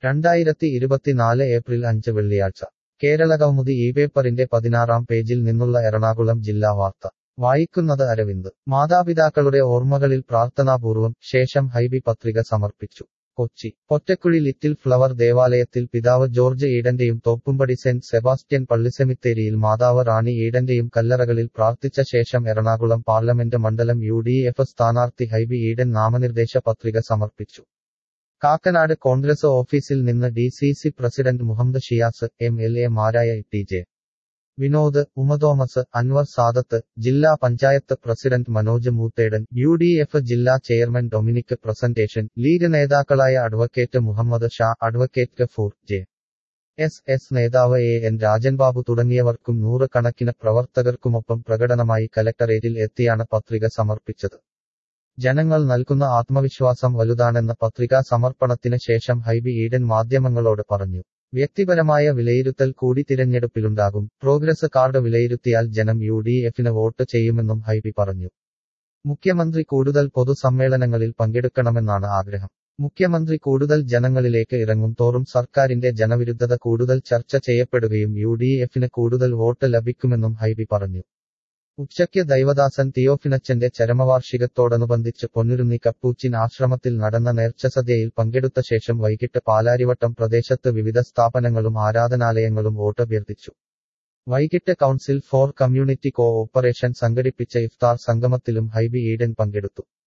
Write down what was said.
രണ്ടായിരത്തി ഇരുപത്തിനാല് ഏപ്രിൽ അഞ്ച് വെള്ളിയാഴ്ച കേരളകൗമുദി ഈ പേപ്പറിന്റെ പതിനാറാം പേജിൽ നിന്നുള്ള എറണാകുളം ജില്ലാ വാർത്ത വായിക്കുന്നത് അരവിന്ദ് മാതാപിതാക്കളുടെ ഓർമ്മകളിൽ പ്രാർത്ഥനാപൂർവം ശേഷം ഹൈബി പത്രിക സമർപ്പിച്ചു കൊച്ചി പൊറ്റക്കുഴി ലിറ്റിൽ ഫ്ലവർ ദേവാലയത്തിൽ പിതാവ് ജോർജ് ഈഡന്റെയും തോപ്പുംപടി സെന്റ് സെബാസ്റ്റ്യൻ പള്ളിസെമിത്തേരിയിൽ മാതാവ് റാണി ഈഡന്റെയും കല്ലറകളിൽ പ്രാർത്ഥിച്ച ശേഷം എറണാകുളം പാർലമെന്റ് മണ്ഡലം യു ഡി എഫ് സ്ഥാനാർത്ഥി ഹൈബി ഈഡൻ നാമനിർദ്ദേശ പത്രിക സമർപ്പിച്ചു കാക്കനാട് കോൺഗ്രസ് ഓഫീസിൽ നിന്ന് D C C president Muhammad Shiyas M L A മാരായ ടി ജെ വിനോദ് ഉമതോമസ് അൻവർ സാദത്ത് ജില്ലാ panchayat president Manoj Moothedan U D F ജില്ലാ ചെയർമാൻ ഡൊമിനിക് പ്രസന്റേഷൻ ലീഗ് നേതാക്കളായ advocate Muhammad Shah advocate Gafoor J S S നേതാവ് എ എൻ രാജൻബാബു തുടങ്ങിയവർക്കും നൂറുകണക്കിന് പ്രവർത്തകർക്കുമൊപ്പം പ്രകടനമായി കലക്ടറേറ്റിൽ എത്തിയാണ് പത്രിക സമർപ്പിച്ചത് ജനങ്ങൾ നൽകുന്ന ആത്മവിശ്വാസം വലുതാണെന്ന് പത്രികാ സമർപ്പണത്തിന് ശേഷം ഹൈബി ഈഡൻ മാധ്യമങ്ങളോട് പറഞ്ഞു വ്യക്തിപരമായ വിലയിരുത്തൽ കൂടി തിരഞ്ഞെടുപ്പിലുണ്ടാകും പ്രോഗ്രസ് കാർഡ് വിലയിരുത്തിയാൽ ജനം യു ഡി എഫിന് വോട്ട് ചെയ്യുമെന്നും ഹൈബി പറഞ്ഞു മുഖ്യമന്ത്രി കൂടുതൽ പൊതുസമ്മേളനങ്ങളിൽ പങ്കെടുക്കണമെന്നാണ് ആഗ്രഹം മുഖ്യമന്ത്രി കൂടുതൽ ജനങ്ങളിലേക്ക് ഇറങ്ങും തോറും സർക്കാരിന്റെ ജനവിരുദ്ധത കൂടുതൽ ചർച്ച ചെയ്യപ്പെടുകയും യു ഡി എഫിന് കൂടുതൽ വോട്ട് ലഭിക്കുമെന്നും ഹൈബി പറഞ്ഞു ഉച്ചയ്ക്ക് ദൈവദാസൻ തിയോഫിനച്ചന്റെ ചരമവാർഷികത്തോടനുബന്ധിച്ച് പൊന്നുരുന്നി കപ്പൂച്ചിൻ ആശ്രമത്തിൽ നടന്ന നേർച്ചസദ്യയിൽ പങ്കെടുത്ത ശേഷം വൈകിട്ട് പാലാരിവട്ടം പ്രദേശത്ത് വിവിധ സ്ഥാപനങ്ങളും ആരാധനാലയങ്ങളും വോട്ടഭ്യർത്ഥിച്ചു വൈകിട്ട് council for community cooperation സംഘടിപ്പിച്ച ഇഫ്താർ സംഗമത്തിലും ഹൈബി ഈഡൻ പങ്കെടുത്തു